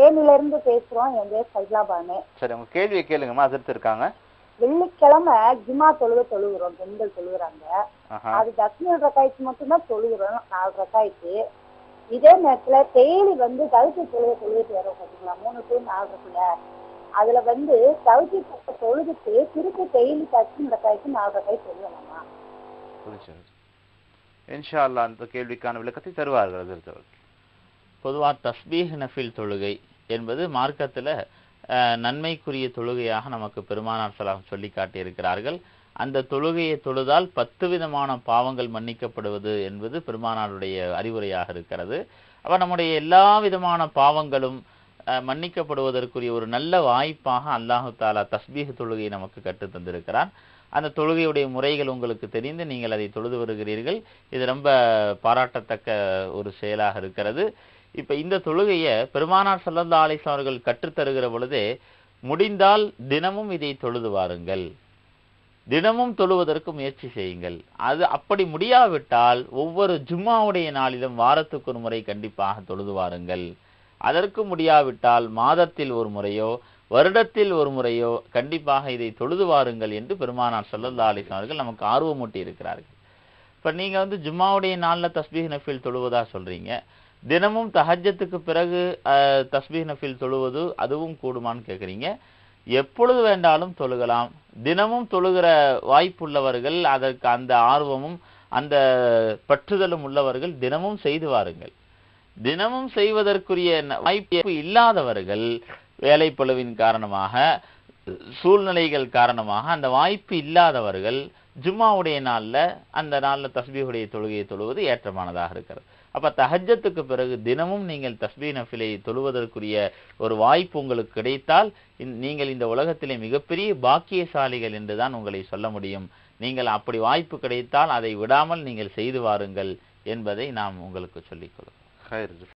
தேனில இருந்து பேசுறோம் என் பேர் சைலாபானு சரி உங்க கேள்வியை கேளுங்கம்மா அதிர்த்து இருக்காங்க வெள்ளிக்கிழமை ஜும்மா தொழுக தொழுகிறோம் பெண்கள் தொழுகிறாங்க ஆஹா அது தஸ்மீல் ரக்காய்க்கு மட்டும்தான் தொழுகிறோம் நாலு ரக்காய்க்கு இதே நேரத்துல டெய்லி வந்து தவிர்த்து தொழுக தொழுகிட்டு வரோம் பாத்தீங்களா மூணு டு நாலு இருக்குல்ல அதுல வந்து தவிர்த்து தொழுதுட்டு திருப்பி டெய்லி தஸ்மீல் ரக்காய்க்கு நாலு ரக்காய் தொழுகலாமா புரிஞ்சது இன்ஷா அல்லாஹ் அந்த கேள்விக்கான விளக்கத்தை தருவார்கள் அதிர்த்து அவர்கள் பொதுவாக தஸ்பீஹ் நஃபில் தொழுகை என்பது மார்க்கத்தில் நன்மைக்குரிய தொழுகையாக நமக்கு பெருமானார் ஸல்லல்லாஹு சொல்லி காட்டியிருக்கிறார்கள் அந்த தொழுகையை தொழுதால் பத்து விதமான பாவங்கள் மன்னிக்கப்படுவது என்பது பெருமானாருடைய அறிவுரையாக இருக்கிறது அப்ப நம்முடைய எல்லா விதமான பாவங்களும் அஹ், மன்னிக்கப்படுவதற்குரிய ஒரு நல்ல வாய்ப்பாக அல்லாஹு தாலா தஸ்பீஹ் தொழுகையை நமக்கு கற்றுத் தந்திருக்கிறான் அந்த தொழுகையுடைய முறைகள் உங்களுக்கு தெரிந்து நீங்கள் அதை தொழுது வருகிறீர்கள் இது ரொம்ப பாராட்டத்தக்க ஒரு செயலாக இருக்கிறது இப்ப இந்த தொழுகையை பெருமானார் ஸல்லல்லாஹு அலைஹி வஸல்லம் அவர்கள் கற்றுத்தருகிற பொழுதே முடிந்தால் தினமும் இதை தொழுது வாருங்கள் தினமும் தொழுவதற்கு முயற்சி செய்யுங்கள் அது அப்படி முடியாவிட்டால் ஒவ்வொரு ஜும்மாவுடைய நாளிலும் வாரத்துக்கு ஒரு முறை கண்டிப்பாக தொழுது வாருங்கள் அதற்கு முடியாவிட்டால் மாதத்தில் ஒரு முறையோ வருடத்தில் ஒரு முறையோ கண்டிப்பாக இதை தொழுது வாருங்கள் என்று பெருமானார் ஸல்லல்லாஹு அலைஹி வஸல்லம் அவர்கள் நமக்கு ஆர்வமூட்டி இருக்கிறார்கள் இப்ப நீங்க வந்து ஜும்மாவுடைய நாள்ல தஸ்பீஹ் நஃபில் தொழுவதா சொல்றீங்க தினமும் தஹஜ்ஜத்துக்கு பிறகு அஹ், தஸ்பீஹ் நஃபில் தொழுவது அதுவும் கூடுமான்னு கேக்குறீங்க எப்பொழுது வேண்டாலும் தொழுகலாம் தினமும் தொழுகிற வாய்ப்புள்ளவர்கள் அதற்கு அந்த ஆர்வமும் அந்த பற்றுதலும் உள்ளவர்கள் தினமும் செய்து வாருங்கள் தினமும் செய்வதற்குரிய ந- வாய்ப்பு இல்லாதவர்கள் வேலைப்பளுவின் காரணமாக சூழ்நிலைகள் காரணமாக அந்த வாய்ப்பு இல்லாதவர்கள் ஜும்மாவுடைய நாள்ல அந்த நாள்ல தஸ்பீஹுடைய தொழுகையை தொழுவது ஏற்றமானதாக இருக்கிறது அப்ப தஹஜ்ஜத்துக்கு பிறகு தினமும் நீங்கள் தஸ்பீ நஃபிலை தொழுவதற்குரிய ஒரு வாய்ப்பு உங்களுக்கு கிடைத்தால் இந்த- நீங்கள் இந்த உலகத்திலே மிகப்பெரிய பாக்கியசாலிகள் என்றுதான் உங்களை சொல்ல முடியும் நீங்கள் அப்படி வாய்ப்பு கிடைத்தால் அதை விடாமல் நீங்கள் செய்து வாருங்கள் என்பதை நாம் உங்களுக்கு சொல்லிக் கொள்கிறோம் ஹைர்